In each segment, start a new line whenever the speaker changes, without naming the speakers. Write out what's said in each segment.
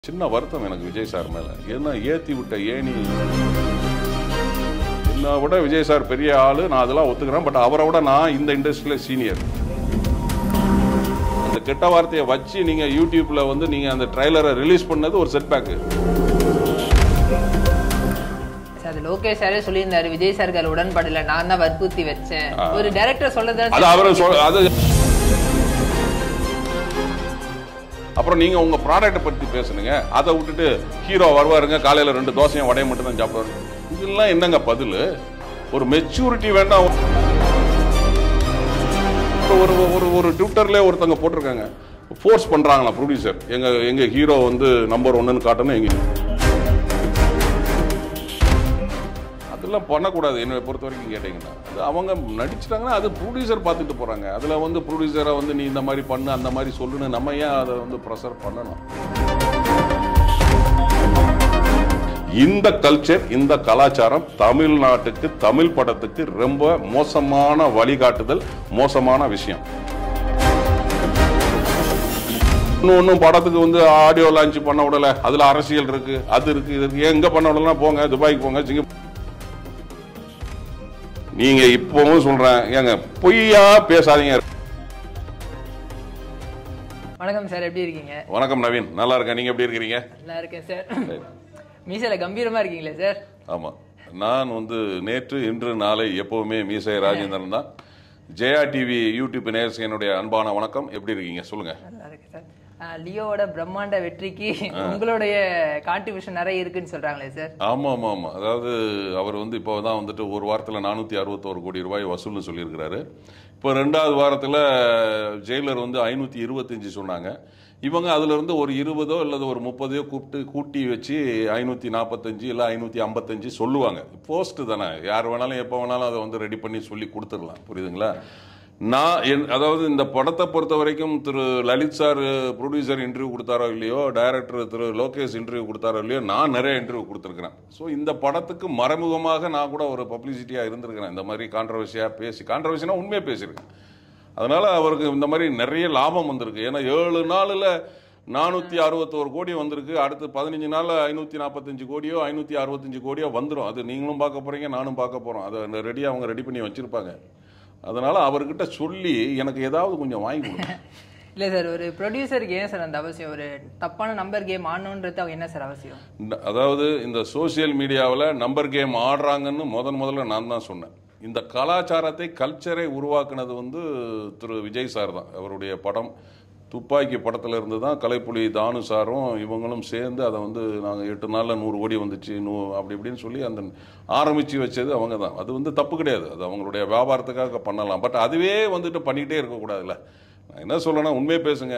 சின்ன வருத்தம் எனக்கு விஜய் சார் மேல ஏன்னா ஏத்தி விட்ட ஏணி என்னை விட விஜய் சார் பெரிய ஆளு நான் அதெல்லாம் ஒத்துக்கிறேன் பட் அவரை விட நான் இந்த இண்டஸ்ட்ரியில சீனியர் அந்த கெட்ட வார்த்தையை வச்சு நீங்க யூடியூப்ல வந்து நீங்க அந்த ட்ரைலரை ரிலீஸ் பண்ணது ஒரு செட்பேக்கு
சார் அது லோகேஷ் சாரே சொல்லியிருந்தாரு விஜய் சாருக்கு அதுல உடன்பாடு இல்லை நான் தான் வற்புறுத்தி வச்சேன் ஒரு டைரக்டர் சொல்றது
அது அவரை சொல் அது அப்புறம் நீங்க உங்க ப்ராடக்ட்டை பத்தி பேசுனுங்க அதை விட்டுட்டு ஹீரோ வருவாருங்க காலையில ரெண்டு தோசையும் வடையும் மட்டும் தான் சாப்பிடுவாரு இதெல்லாம் என்னங்க பதில் ஒரு மெச்சூரிட்டி வேண்டாம் ஒரு ஒரு ஒரு ட்விட்டர்ல ஒருத்தங்க போட்டிருக்காங்க ஃபோர்ஸ் பண்றாங்களா ப்ரொடியூசர் எங்க எங்க ஹீரோ வந்து நம்பர் ஒன்னுன்னு காட்டணும் எங்க அதெல்லாம் பண்ணக்கூடாது என்னை பொறுத்த வரைக்கும் கேட்டிங்கன்னா அது அவங்க நடிச்சிட்டாங்கன்னா அது ப்ரொடியூசர் பார்த்துட்டு போகிறாங்க அதில் வந்து ப்ரொடியூசரை வந்து நீ இந்த மாதிரி பண்ணு அந்த மாதிரி சொல்லுன்னு நம்ம ஏன் அதை வந்து ப்ரெஷர் பண்ணணும் இந்த கல்ச்சர் இந்த கலாச்சாரம் தமிழ்நாட்டுக்கு தமிழ் படத்துக்கு ரொம்ப மோசமான வழிகாட்டுதல் மோசமான விஷயம் இன்னும் ஒன்றும் படத்துக்கு வந்து ஆடியோ லான்ச் பண்ண விடல அதுல அரசியல் இருக்கு அது இருக்கு இது இருக்கு எங்க பண்ண விடலாம் போங்க துபாய்க்கு போங்க சிங்கப்பூர் நீங்க இப்பவும் சொல்றேன் ஏங்க பொய்யா பேசாதீங்க
வணக்கம் சார் எப்படி இருக்கீங்க
வணக்கம் நவீன் நல்லா இருக்கேன் நீங்க எப்படி இருக்கிறீங்க
நல்லா இருக்கேன் சார் மீசையில கம்பீரமா இருக்கீங்களே சார்
ஆமா நான் வந்து நேற்று இன்று நாளை எப்பவுமே மீசை ராஜேந்திரன் தான் ஜெயா டிவி யூடியூப் நேர்ஸ் என்னுடைய அன்பான வணக்கம் எப்படி இருக்கீங்க சொல்லுங்க
நல்லா இருக்கேன் சார் ஆஹ், லியோவோட பிரம்மாண்ட வெற்றிக்கு உங்களுடைய கான்ட்ரிபியூஷன் நிறைய இருக்குன்னு சொல்றாங்களே சார்
ஆமா ஆமா ஆமா அதாவது அவர் வந்து இப்போ தான் வந்துட்டு ஒரு வாரத்தில் நானூற்றி அறுபத்தோரு கோடி ரூபாய் வசூல்னு சொல்லியிருக்கிறாரு இப்போ ரெண்டாவது வாரத்தில் ஜெயிலர் வந்து ஐநூற்றி இருபத்தஞ்சி சொன்னாங்க இவங்க அதுல இருந்து ஒரு இருபதோ அல்லது ஒரு முப்பதையோ கூப்பிட்டு கூட்டி வச்சு ஐநூற்றி நாற்பத்தஞ்சு இல்லை ஐநூற்றி ஐம்பத்தஞ்சு சொல்லுவாங்க போஸ்ட் தானே யார் வேணாலும் எப்போ வேணாலும் அதை வந்து ரெடி பண்ணி சொல்லி கொடுத்துடலாம் புரியுதுங்களா நான் என் அதாவது இந்த படத்தை பொறுத்த வரைக்கும் திரு லலித் சார் ப்ரொடியூசர் இன்டர்வியூ கொடுத்தாரோ இல்லையோ டைரக்டர் திரு லோகேஷ் இன்டர்வியூ கொடுத்தாரோ இல்லையோ நான் நிறைய இன்டர்வியூ கொடுத்துருக்கிறேன் ஸோ இந்த படத்துக்கு மறைமுகமாக நான் கூட ஒரு பப்ளிசிட்டியாக இருந்திருக்கிறேன் இந்த மாதிரி கான்ட்ரவர்சியாக பேசி கான்ட்ரவர்சினா உண்மையாக பேசியிருக்கேன் அதனால அவருக்கு இந்த மாதிரி நிறைய லாபம் வந்திருக்கு ஏன்னா ஏழு நாளில் நானூற்றி அறுபத்தோரு கோடி வந்திருக்கு அடுத்து பதினஞ்சு நாளில் ஐநூற்றி நாற்பத்தஞ்சு கோடியோ ஐநூற்றி அறுபத்தஞ்சு கோடியோ வந்துடும் அது நீங்களும் பார்க்க போகிறீங்க நானும் பார்க்க போகிறோம் அதை ரெடியாக அவங்க ரெடி பண்ணி வச்சுருப்பாங்க அதனால அவர்கிட்ட சொல்லி எனக்கு ஏதாவது கொஞ்சம் வாங்கி கொடுங்க
இல்ல சார் ஒரு ப்ரொடியூசருக்கு ஏன் சார் அந்த அவசியம் ஒரு தப்பான நம்பர் கேம் ஆடணுன்றது அவங்க என்ன சார் அவசியம்
இந்த- அதாவது இந்த சோஷியல் மீடியாவில் நம்பர் கேம் ஆடுறாங்கன்னு முதன் முதல்ல நான் தான் சொன்னேன் இந்த கலாச்சாரத்தை கல்ச்சரை உருவாக்குனது வந்து திரு விஜய் சார் தான் அவருடைய படம் துப்பாக்கி படத்துல இருந்து தான் கலைப்புலி தானு சாரும் இவங்களும் சேர்ந்து அதை வந்து நாங்கள் எட்டு நாளில் நூறு கோடி வந்துச்சு நூ அப்படி இப்படின்னு சொல்லி அந்த ஆரம்பித்து வச்சது அவங்க தான் அது வந்து தப்பு கிடையாது அது அவங்களுடைய வியாபாரத்துக்காக பண்ணலாம் பட் அதுவே வந்துட்டு பண்ணிக்கிட்டே இருக்கக்கூடாதுல்ல நான் என்ன சொல்லணும்னா உண்மையை பேசுங்க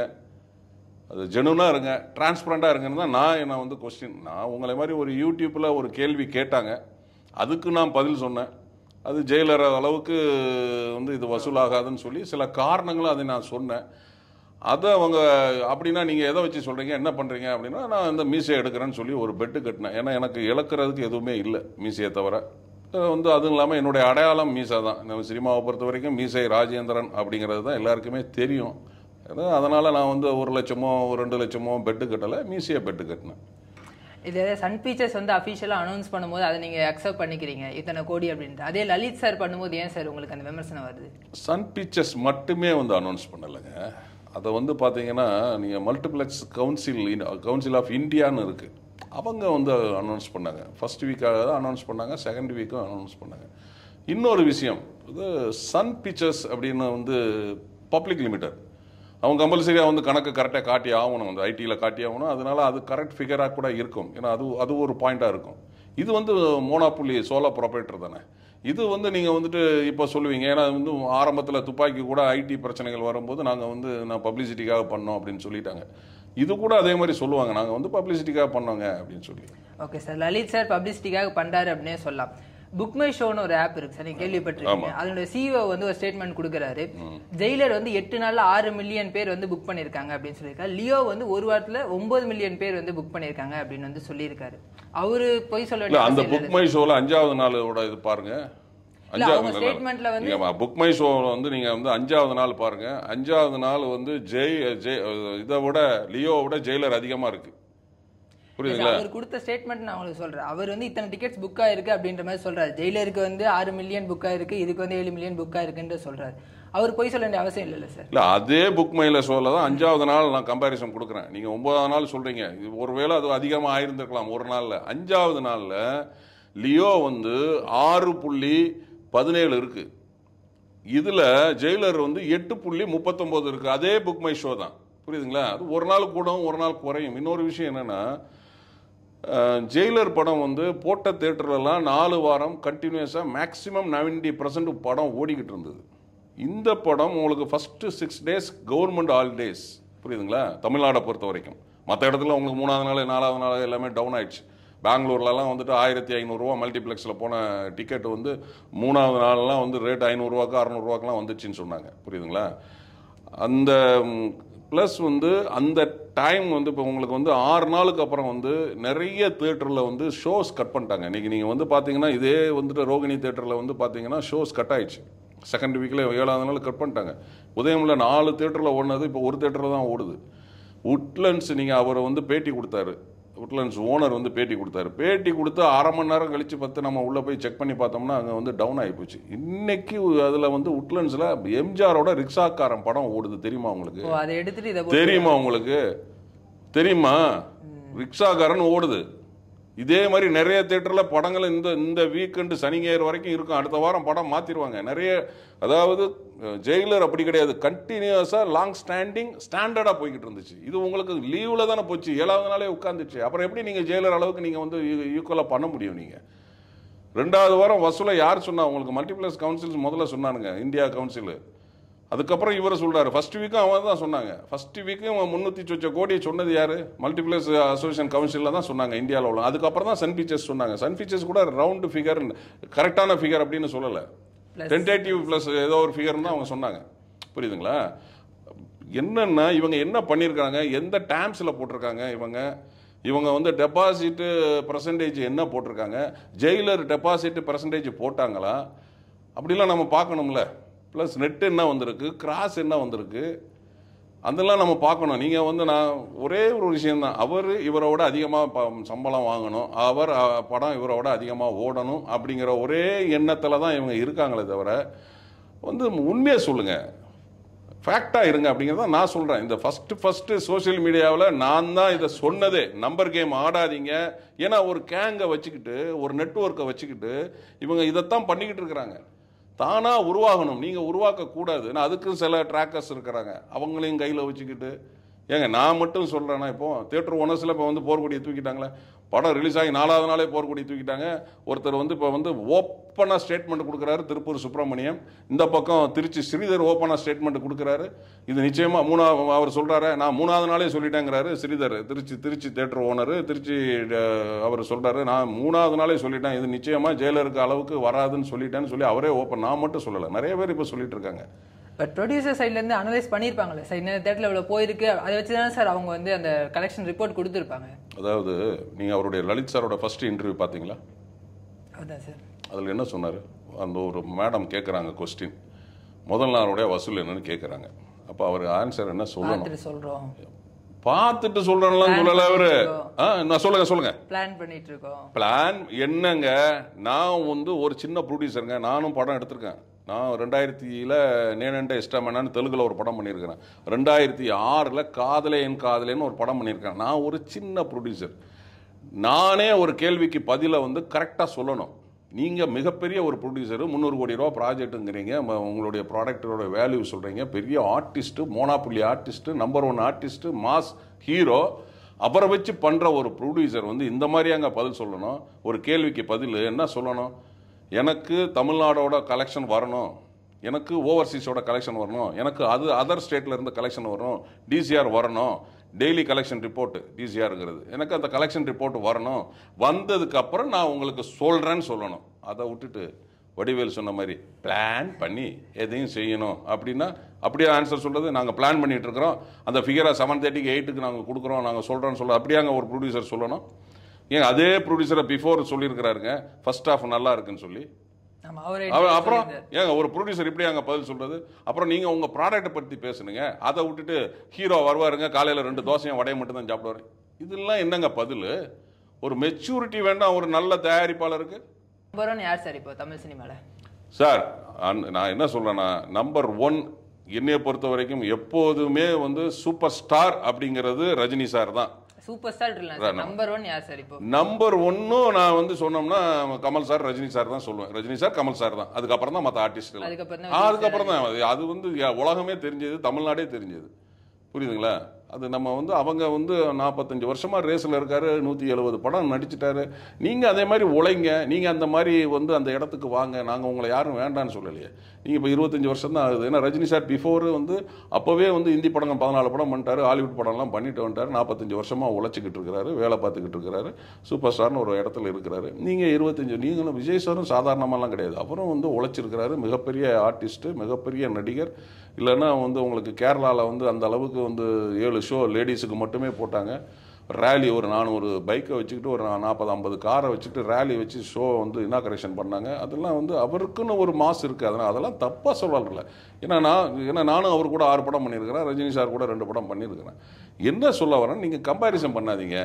அது ஜெனுனாக இருங்க டிரான்ஸ்பரண்டாக இருங்கன்னு தான் நான் என்ன வந்து கொஸ்டின் நான் உங்களை மாதிரி ஒரு யூடியூப்பில் ஒரு கேள்வி கேட்டாங்க அதுக்கு நான் பதில் சொன்னேன் அது ஜெயிலர் அளவுக்கு வந்து இது வசூலாகாதுன்னு சொல்லி சில காரணங்களை அதை நான் சொன்னேன் அதை அவங்க அப்படின்னா நீங்கள் எதை வச்சு சொல்கிறீங்க என்ன பண்ணுறீங்க அப்படின்னா நான் இந்த மீசையை எடுக்கிறேன்னு சொல்லி ஒரு பெட்டு கட்டினேன் ஏன்னா எனக்கு இழக்கிறதுக்கு எதுவுமே இல்லை மீசையை தவிர அஹ் வந்து அதுவும் இல்லாமல் என்னுடைய அடையாளம் மீசை தான் நம்ம சினிமாவை பொறுத்த வரைக்கும் மீசை ராஜேந்திரன் அப்படிங்கிறது தான் எல்லாருக்குமே தெரியும் ஏன்னா அதனால் நான் வந்து ஒரு லட்சமோ ஒரு ரெண்டு லட்சமோ பெட்டு கட்டலை மீசையை பெட்டு கட்டினேன்
இது சன் பீச்சர்ஸ் வந்து அஃபிஷியலாக அனௌன்ஸ் பண்ணும்போது அதை நீங்க அக்செப்ட் பண்ணிக்கிறீங்க இத்தனை கோடி அப்படின்ட்டு அதே லலித் சார் பண்ணும்போது ஏன் சார் உங்களுக்கு அந்த விமர்சனம் வருது
சன் பிக்சர்ஸ் மட்டுமே வந்து அனௌன்ஸ் பண்ணலைங்க அதை வந்து பார்த்தீங்கன்னா நீங்கள் மல்டிப்ளெக்ஸ் கவுன்சில் கவுன்சில் ஆஃப் இந்தியான்னு இருக்குது அவங்க வந்து அனௌன்ஸ் பண்ணாங்க ஃபர்ஸ்ட் வீக்காக தான் அனௌன்ஸ் பண்ணாங்க செகண்ட் வீக்கும் அனௌன்ஸ் பண்ணாங்க இன்னொரு விஷயம் இது சன் பிக்சர்ஸ் அப்படின்னு வந்து பப்ளிக் லிமிட்டட் அவங்க கம்பல்சரியாக வந்து கணக்கு கரெக்டாக காட்டி ஆகணும் அந்த ஐடியில் காட்டி ஆகணும் அதனால அது கரெக்ட் ஃபிகராக கூட இருக்கும் ஏன்னா அது அது ஒரு பாயிண்டாக இருக்கும் இது வந்து மோனாப்புலி சோலோ ப்ரொபரேட்டர் தானே இது வந்து நீங்கள் வந்துட்டு இப்போ சொல்லுவீங்க ஏன்னா வந்து ஆரம்பத்தில் துப்பாக்கி கூட ஐடி பிரச்சனைகள் வரும்போது நாங்கள் வந்து நான் பப்ளிசிட்டிக்காக பண்ணோம் அப்படின்னு சொல்லிட்டாங்க இது கூட அதே மாதிரி சொல்லுவாங்க நாங்கள் வந்து பப்ளிசிட்டிக்காக பண்ணோங்க அப்படின்னு சொல்லி
ஓகே சார் லலித் சார் பப்ளிசிட்டிக்காக பண்றாரு அப்படின்னே சொல்லலாம் புக் மை ஷோன்னு ஒரு ஆப் இருக்கு சார் நீங்க கேள்விப்பட்டிருக்கீங்க அதனுடைய சிஓ வந்து ஒரு ஸ்டேட்மெண்ட் கொடுக்குறாரு ஜெயிலர் வந்து எட்டு நாள்ல ஆறு மில்லியன் பேர் வந்து புக் பண்ணிருக்காங்க அப்படின்னு சொல்லியிருக்காரு லியோ வந்து ஒரு வாரத்துல ஒன்பது மில்லியன் பேர் வந்து புக் பண்ணிருக்காங்க அப்படின்னு வந்து சொல்லியிருக்காரு அவரு போய் சொல்ல
இல்லை
வேண்டிய
அந்த
அவசியம்
புக்
இல்லை.
மை ஷோவில் அஞ்சாவது நாளோட இது பாருங்க
இல்ல, அவங்க statementல வந்து-
நீங்கள் புக் மை ஷோ வந்து நீங்கள் வந்து அஞ்சாவது நாள் பாருங்க அஞ்சாவது நாள் வந்து ஜெய் ஜெய் இதை விட லியோவை விட ஜெயிலர் அதிகமாக இருக்கு புரியுதுங்களா
அவர் கொடுத்த ஸ்டேட்மெண்ட் நான் உங்களுக்கு சொல்றேன் அவர் வந்து இத்தனை டிக்கெட்ஸ் புக் ஆயிருக்கு அப்படின்ற மாதிரி சொல்றாரு ஜெயிலருக்கு வந்து ஆறு மில்லியன் புக் ஆயிருக்கு இதுக்கு வந்து ஏழு மில்லியன் புக் ஆயிருக்குன்னு சொல்றாரு அவர் போய் சொல்ல வேண்டிய அவசியம் இல்லைல்ல சார்
இல்ல அதே புக் மைல ஷோல தான் அஞ்சாவது நாள் நான் கம்பாரிசன் கொடுக்குறேன் நீங்க ஒன்பதாவது நாள் சொல்றீங்க இது ஒருவேளை அது அதிகமா ஆயிருந்திருக்கலாம் ஒரு நாள்ல அஞ்சாவது நாள்ல லியோ வந்து ஆறு புள்ளி பதினேழு இருக்கு இதுல ஜெயிலர் வந்து எட்டு புள்ளி முப்பத்தொன்பது இருக்கு அதே புக் மை ஷோ தான் புரியுதுங்களா அது ஒரு நாள் கூடும் ஒரு நாள் குறையும் இன்னொரு விஷயம் என்னன்னா அஹ், ஜெயிலர் படம் வந்து போட்ட தேட்டர்லலாம் நாலு வாரம் கண்டினியூஸாக மேக்ஸிமம் 90% பர்சன்ட் படம் ஓடிக்கிட்டு இருந்தது இந்த படம் உங்களுக்கு first six days government holidays புரியுதுங்களா தமிழ்நாடை பொறுத்த வரைக்கும் மற்ற இடத்துல உங்களுக்கு மூணாவது நாள் நாலாவது நாள் எல்லாமே டவுன் ஆயிடுச்சு பெங்களூர்லலாம் வந்துட்டு ஆயிரத்தி ஐநூறுரூவா மல்டிப்ளெக்ஸில் போன டிக்கெட் வந்து மூணாவது நாள்லாம் வந்து ரேட் ஐநூறுரூவாக்கு அறநூறுவாக்கெலாம் வந்துச்சுன்னு சொன்னாங்க புரியுதுங்களா அந்த ப்ளஸ் வந்து அந்த டைம் வந்து இப்போ உங்களுக்கு வந்து ஆறு நாளுக்கு அப்புறம் வந்து நிறைய தேட்டரில் வந்து ஷோஸ் கட் பண்ணிட்டாங்க இன்றைக்கி நீங்கள் வந்து பார்த்தீங்கன்னா இதே வந்துட்டு ரோகிணி தேட்டரில் வந்து பார்த்தீங்கன்னா ஷோஸ் கட் ஆயிடுச்சு செகண்ட் வீக்கில் ஏழாவது நாள் கட் பண்ணிட்டாங்க உதயமில் நாலு தேட்டரில் ஓடினது இப்போ ஒரு தேட்டரில் தான் ஓடுது உட்லண்ட்ஸ் நீங்கள் அவரை வந்து பேட்டி கொடுத்தாரு உட்லண்ட்ஸ் ஓனர் வந்து பேட்டி கொடுத்தாரு பேட்டி கொடுத்து அரை மணி நேரம் கழிச்சு பார்த்து நம்ம உள்ளே போய் செக் பண்ணி பார்த்தோம்னா அங்கே வந்து டவுன் ஆகி போச்சு இன்னைக்கு அதில் வந்து உட்லண்ட்ஸில் எம்ஜிஆரோட ரிக்ஷாக்காரன் படம் ஓடுது தெரியுமா உங்களுக்கு
ஓ அதை எடுத்துட்டு இதை போட்டு-
தெரியுமா உங்களுக்கு தெரியுமா ரிக்ஷாக்காரன் ஓடுது இதே மாதிரி நிறைய தேட்டரில் படங்கள் இந்த இந்த வீக்கெண்டு சனி ஞாயிறு வரைக்கும் இருக்கும் அடுத்த வாரம் படம் மாற்றிடுவாங்க நிறைய அதாவது ஜெயிலர் அப்படி கிடையாது கண்டினியூஸாக லாங் ஸ்டாண்டிங் ஸ்டாண்டர்டாக போய்கிட்டு இருந்துச்சு இது உங்களுக்கு லீவில் தானே போச்சு ஏழாவது நாளே உட்காந்துச்சு அப்புறம் எப்படி நீங்கள் ஜெயிலர் அளவுக்கு நீங்கள் வந்து ஈக்குவலாக பண்ண முடியும் நீங்கள் ரெண்டாவது வாரம் வசூலை யார் சொன்னா உங்களுக்கு மல்டிப்ளெக்ஸ் கவுன்சில்ஸ் முதல்ல சொன்னானுங்க இந்தியா கவுன்சில் அதுக்கப்புறம் இவர் சொல்றாரு ஃபர்ஸ்ட் வீக்கும் அவன் தான் சொன்னாங்க ஃபர்ஸ்ட் வீக்கும் முந்நூற்றி சொச்ச கோடி சொன்னது யாரு மல்டிப்ளெக்ஸ் அசோசியேஷன் கவுன்சிலில் தான் சொன்னாங்க இந்தியாவில் உள்ள அதுக்கப்புறம் தான் சன் பிக்சர்ஸ் சொன்னாங்க சன் பிக்சர்ஸ் கூட ரவுண்டு ஃபிகர் கரெக்டான ஃபிகர் அப்படின்னு சொல்லலை
Plus-
டென்டேட்டிவ் ப்ளஸ் ஏதோ ஒரு ஃபிகர்னு தான் அவங்க சொன்னாங்க புரியுதுங்களா என்னன்னா இவங்க என்ன பண்ணியிருக்காங்க எந்த டேம்ஸில் போட்டிருக்காங்க இவங்க இவங்க வந்து டெபாசிட்டு பர்சன்டேஜ் என்ன போட்டிருக்காங்க ஜெயிலர் டெபாசிட் பர்சன்டேஜ் போட்டாங்களா அப்படிலாம் நம்ம பார்க்கணும்ல ப்ளஸ் நெட் என்ன வந்திருக்கு கிராஸ் என்ன வந்திருக்கு அதெல்லாம் நம்ம பார்க்கணும் நீங்கள் வந்து நான் ஒரே ஒரு விஷயம்தான் அவர் இவரோட அதிகமாக சம்பளம் வாங்கணும் அவர் அ, படம் இவரோட அதிகமாக ஓடணும் அப்படிங்கிற ஒரே எண்ணத்தில் தான் இவங்க இருக்காங்களே தவிர வந்து உண்மையை சொல்லுங்கள் ஃபேக்டாக இருங்க அப்படிங்கிறத நான் சொல்கிறேன் இந்த ஃபஸ்ட்டு ஃபஸ்ட்டு சோஷியல் மீடியாவில் நான் தான் இதை சொன்னதே நம்பர் கேம் ஆடாதீங்க ஏன்னா ஒரு கேங்கை வச்சுக்கிட்டு ஒரு நெட்வொர்க்கை வச்சுக்கிட்டு இவங்க இதைத்தான் பண்ணிக்கிட்டு இருக்கிறாங்க தானாக உருவாகணும் நீங்கள் உருவாக்கக்கூடாது நான் அதுக்கும் சில ட்ராக்கர்ஸ் இருக்கிறாங்க அவங்களையும் கையில் வச்சுக்கிட்டு ஏங்க நான் மட்டும் சொல்கிறேன்னா இப்போ தேட்டர் ஓனர்ஸில் இப்போ வந்து போர்க்கொடியை தூக்கிட்டாங்களே படம் ரிலீஸ் ஆகி நாலாவது நாளே போர்க்கொடி தூக்கிட்டாங்க ஒருத்தர் வந்து இப்போ வந்து ஓப்பனாக ஸ்டேட்மெண்ட் கொடுக்குறாரு திருப்பூர் சுப்பிரமணியம் இந்த பக்கம் திருச்சி ஸ்ரீதர் ஓப்பனாக ஸ்டேட்மெண்ட் கொடுக்குறாரு இது நிச்சயமாக மூணாவது அவர் சொல்கிறாரு நான் மூணாவது நாளே சொல்லிட்டேங்கிறாரு ஸ்ரீதர் திருச்சி திருச்சி தேட்டர் ஓனர் திருச்சி அஹ், அவர் சொல்கிறாரு நான் மூணாவது நாளே சொல்லிட்டேன் இது நிச்சயமாக ஜெயிலருக்கு அளவுக்கு வராதுன்னு சொல்லிட்டேன்னு சொல்லி அவரே ஓப்பன் நான் மட்டும் சொல்லலை நிறைய பேர் இப்போ சொல்லிட்டு இருக்காங்க
பட் ப்ரொடியூசர் சைட்ல இருந்து அனலைஸ் பண்ணிருப்பாங்கல்ல சார் இந்த தேட்டர்ல இவ்வளவு போயிருக்கு அதை வச்சு தானே சார் அவங்க வந்து அந்த கலெக்ஷன் ரிப்போர்ட் கொடுத்துருப்பாங்க
அதாவது நீங்கள் அவருடைய லலித் சாரோட ஃபர்ஸ்ட் இன்டர்வியூ பார்த்தீங்களா
அதுதான் சார்
அதில் என்ன சொன்னார் அந்த ஒரு மேடம் கேட்குறாங்க கொஸ்டின் முதல் நாளுடைய வசூல் என்னன்னு கேட்குறாங்க அப்போ அவர் ஆன்சர் என்ன சொல்லணும்
பார்த்துட்டு சொல்றோம்
பார்த்துட்டு சொல்கிறேன்லாம் சொல்லலை அவரு ஆ நான் சொல்லுங்க சொல்லுங்க
பிளான் பண்ணிட்டு இருக்கோம்
பிளான் என்னங்க நான் வந்து ஒரு சின்ன ப்ரொடியூசருங்க நானும் படம் எடுத்திருக்கேன் நான் ரெண்டாயிரத்தியில் நேனண்ட இஷ்டமேனான்னு தெலுங்குல ஒரு படம் பண்ணியிருக்கிறேன் ரெண்டாயிரத்தி ஆறில் காதலே என் காதலேன்னு ஒரு படம் பண்ணியிருக்கேன் நான் ஒரு சின்ன ப்ரொடியூசர் நானே ஒரு கேள்விக்கு பதிலை வந்து கரெக்டாக சொல்லணும் நீங்கள் மிகப்பெரிய ஒரு ப்ரொடியூசர் முந்நூறு கோடி ரூபா ப்ராஜெக்ட்டுங்கிறீங்க ம- உங்களுடைய ப்ராடக்டோட வேல்யூ சொல்கிறீங்க பெரிய artist monopoly artist number one artist mass hero அவரை வச்சு பண்ணுற ஒரு ப்ரொடியூசர் வந்து இந்த மாதிரியாங்க பதில் சொல்லணும் ஒரு கேள்விக்கு பதில் என்ன சொல்லணும் எனக்கு தமிழ்நாடோட கலெக்ஷன் வரணும் எனக்கு ஓவர்சீஸோட கலெக்ஷன் வரணும் எனக்கு அது அதர் ஸ்டேட்ல இருந்து கலெக்ஷன் வரணும் டிசிஆர் வரணும் டெய்லி கலெக்ஷன் ரிப்போர்ட் டிசிஆருங்கிறது எனக்கு அந்த கலெக்ஷன் ரிப்போர்ட் வரணும் வந்ததுக்கு அப்புறம் நான் உங்களுக்கு சொல்றேன்னு சொல்லணும் அதை விட்டுட்டு வடிவேல் சொன்ன மாதிரி பிளான் பண்ணி எதையும் செய்யணும் அப்படின்னா அப்படியே ஆன்சர் சொல்றது நாங்கள் பிளான் பண்ணிட்டு இருக்கிறோம் அந்த ஃபிகரை செவன் தேர்ட்டிக்கு எயிட்டுக்கு நாங்கள் கொடுக்குறோம் நாங்கள் சொல்கிறோன்னு சொல்ல அப்படியாங்க ஒரு ப்ரொடியூசர் சொல்லணும் ஏன் அதே ப்ரொடியூசரை பிஃபோர் சொல்லியிருக்கிறாருங்க ஃபர்ஸ்ட் ஹாஃப் நல்லா இருக்குன்னு சொல்லி
ஆமா அவரே
அவ- அப்புறம் ஏங்க ஒரு ப்ரொடியூசர் இப்படி அங்க பதில் சொல்றது அப்புறம் நீங்க உங்க ப்ராடக்ட்டை பத்தி பேசுனுங்க அதை விட்டுட்டு ஹீரோ வருவாருங்க காலையில ரெண்டு தோசையும் வடையும் மட்டும் தான் சாப்பிடுவாரு இதெல்லாம் என்னங்க பதில் ஒரு மெச்சூரிட்டி வேண்டாம் ஒரு நல்ல தயாரிப்பாளருக்கு
நம்பர் ஒன் யார் சார் இப்போ தமிழ் சினிமால
சார் அன்- நான் என்ன சொல்றேன்னா நம்பர் ஒன் என்னைய பொறுத்த வரைக்கும் எப்போதுமே வந்து சூப்பர் ஸ்டார் அப்படிங்கிறது ரஜினி சார் தான்
சூப்பர் ஸ்டார் இல்லை சார் நம்பர் ஒன் யார் சார் இப்போ
நம்பர் ஒன்னும் நான் வந்து சொன்னோம்னா கமல் சார் ரஜினி சார் தான் சொல்லுவேன் ரஜினி சார் கமல் சார் தான் அதுக்கப்புறம் தான் மற்ற ஆர்டிஸ்ட்
அதுக்கப்புறம் தான்
அதுக்கப்புறம் தான் அது- அது வந்து யா- உலகமே தெரிஞ்சது தமிழ்நாடே தெரிஞ்சது புரியுதுங்களா அது நம்ம வந்து அவங்க வந்து நாற்பத்தஞ்சு வருஷமா ரேஸில் இருக்காரு நூற்றி எழுபது படம் நடிச்சிட்டாரு நீங்கள் அதே மாதிரி உழைங்க நீங்கள் அந்த மாதிரி வந்து அந்த இடத்துக்கு வாங்க நாங்கள் உங்களை யாரும் வேண்டான்னு சொல்லலையே நீங்கள் இப்போ இருபத்தஞ்சி வருஷம் தான் ஆகுது ஏன்னா ரஜினி சார் பிஃபோர் வந்து அப்போவே வந்து இந்தி படங்கள் பதினாலு படம் பண்ணிட்டாரு ஹாலிவுட் படம்லாம் பண்ணிட்டு வந்துட்டாரு நாற்பத்தஞ்சு வருஷமாக உழைச்சிக்கிட்டு இருக்கிறாரு வேலை பார்த்துக்கிட்டு இருக்கிறாரு சூப்பர் ஸ்டார்னு ஒரு இடத்துல இருக்கிறாரு நீங்கள் இருபத்தஞ்சு நீங்களும் விஜய் சாரும் சாதாரணமாலாம் கிடையாது அப்புறம் வந்து உழைச்சிருக்கிறாரு மிகப்பெரிய ஆர்டிஸ்ட்டு மிகப்பெரிய நடிகர் இல்லைன்னா வந்து உங்களுக்கு கேரளாவில் வந்து அந்த அளவுக்கு வந்து ஏழு ஷோ லேடிஸுக்கு மட்டுமே போட்டாங்க ரேலி ஒரு நானூறு பைக்கை வச்சுக்கிட்டு ஒரு நாற்பது ஐம்பது காரை வச்சுக்கிட்டு ரேலி வச்சு ஷோ வந்து இனாகரேஷன் பண்ணாங்க அதெல்லாம் வந்து அவருக்குன்னு ஒரு மாஸ் இருக்குது அதனால் அதெல்லாம் தப்பாக சொல்லல ஏன்னா நான் ஏன்னா நானும் அவர் கூட ஆறு படம் பண்ணியிருக்கிறேன் ரஜினி சார் கூட ரெண்டு படம் பண்ணியிருக்கிறேன் என்ன சொல்ல வரேன் நீங்கள் கம்பேரிசன் பண்ணாதீங்க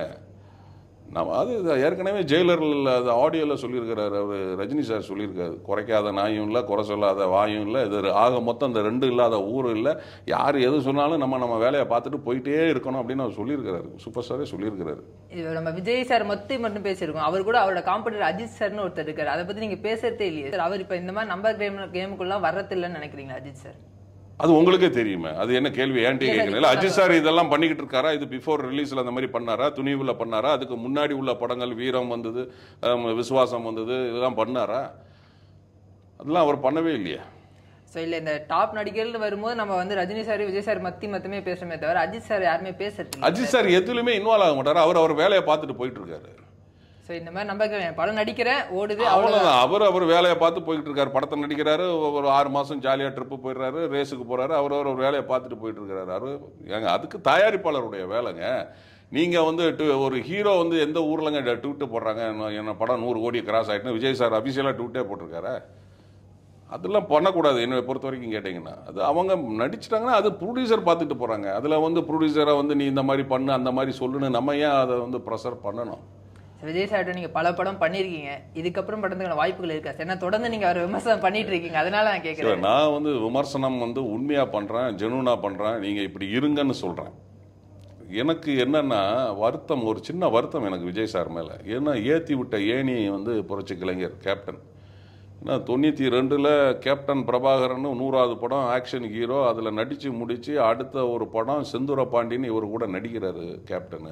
நம்ம அது இது ஏற்கனவே ஜெயிலரில் அது ஆடியோவில் சொல்லியிருக்கிறாரு அவர் ரஜினி சார் சொல்லியிருக்காரு குறைக்காத நாயும் இல்லை குறை சொல்லாத வாயும் இல்லை இது ஆக மொத்தம் இந்த ரெண்டு இல்லாத ஊரும் இல்லை யார் எது சொன்னாலும் நம்ம நம்ம வேலையை பார்த்துட்டு போயிட்டே இருக்கணும் அப்படின்னு அவர் சொல்லியிருக்கிறாரு சூப்பர் ஸ்டாரே சொல்லியிருக்கிறாரு
இது நம்ம விஜய் சார் மொத்தம் மட்டும் பேசியிருக்கோம் அவர் கூட அவரோட காம்படிட்டர் அஜித் சார்னு ஒருத்தர் இருக்காரு அதை பத்தி நீங்க பேசுறதே இல்லையே சார் அவர் இப்ப இந்த மாதிரி நம்பர் கேம் கேமுக்குள்ள வர்றதில்லைன்னு நினைக்கிறீங்களா அஜித் சார்
அது உங்களுக்கே தெரியுமே அது என்ன கேள்வி ஏன்டி கேட்கணும் இல்லை அஜித் சார் இதெல்லாம் பண்ணிக்கிட்டு இருக்காரா இது பிஃபோர் ரிலீஸில் அந்த மாதிரி பண்ணாரா துணிவில் பண்ணாரா அதுக்கு முன்னாடி உள்ள படங்கள் வீரம் வந்தது ஆம், விசுவாசம் வந்தது இதெல்லாம் பண்ணாரா அதெல்லாம் அவர் பண்ணவே இல்லையே
ஸோ இல்ல இந்த டாப் நடிகர்கள் வரும்போது நம்ம வந்து ரஜினி சார் விஜய் சார் மத்தி மத்தமே பேசுறமே தவிர அஜித் சார் யாருமே பேசுறது இல்லை
அஜித் சார் எதுலையுமே இன்வால்வ் ஆக மாட்டார் அவர் அவர் வேலையை பார்த்துட்டு போயிட்டு இருக்காரு
ஸோ இந்த மாதிரி நம்பர் game, படம் நடிக்கிறேன் ஓடுது அவ்வளோ
அவ்வளவுதான் அவர் அவர் வேலையை பார்த்து போயிட்டு இருக்காரு படத்தை நடிக்கிறாரு ஒரு ஆறு மாசம் ஜாலியா ட்ரிப்பு போயிடுறாரு ரேஸுக்கு போறாரு அவர் அவர் ஒரு வேலையை பார்த்துட்டு போயிட்டு இருக்காரு அவரு ஏங்க அதுக்கு தயாரிப்பாளருடைய வேலைங்க நீங்க வந்து டு- ஒரு ஹீரோ வந்து எந்த ஊர்லங்க ட்விட்டு போடுறாங்க என்ன- என்ன படம் நூறு கோடி கிராஸ் ஆயிட்டுன்னு விஜய் சார் அபிஷியலா ட்விட்டே போட்டிருக்காரு அதெல்லாம் பண்ணக்கூடாது என்னை பொறுத்த வரைக்கும் கேட்டிங்கன்னா அது அவங்க நடிச்சிட்டாங்கன்னா அது ப்ரொடியூசர் பார்த்துட்டு போகிறாங்க அதில் வந்து ப்ரொடியூசரை வந்து நீ இந்த மாதிரி பண்ணு அந்த மாதிரி சொல்லுன்னு நம்ம ஏன் அதை வந்து ப்ரெஷர் பண்ணணும்
விஜய் சார்ட்ட நீங்க பல படம் பண்ணிருக்கீங்க இதுக்கப்புறம் படத்துக்கான வாய்ப்புகள் இருக்கா சார் ஏன்னா தொடர்ந்து நீங்க அவர் விமர்சனம் பண்ணிட்டு இருக்கீங்க அதனால நான்
சரி,
கேட்கிறேன்
நான் வந்து விமர்சனம் வந்து உண்மையாக பண்ணுறேன் ஜெனுவனாக பண்ணுறேன் நீங்கள் இப்படி இருங்கன்னு சொல்கிறேன் எனக்கு என்னன்னா வருத்தம் ஒரு சின்ன வருத்தம் எனக்கு விஜய் சார் மேலே ஏன்னா ஏற்றி விட்ட ஏணி வந்து புரட்சி கலைஞர் கேப்டன் ஏன்னா தொண்ணூற்றி ரெண்டில் கேப்டன் பிரபாகரன் நூறாவது படம் ஆக்ஷன் ஹீரோ அதில் நடித்து முடித்து அடுத்த ஒரு படம் செந்தூர பாண்டியன் இவர் கூட நடிக்கிறாரு கேப்டனு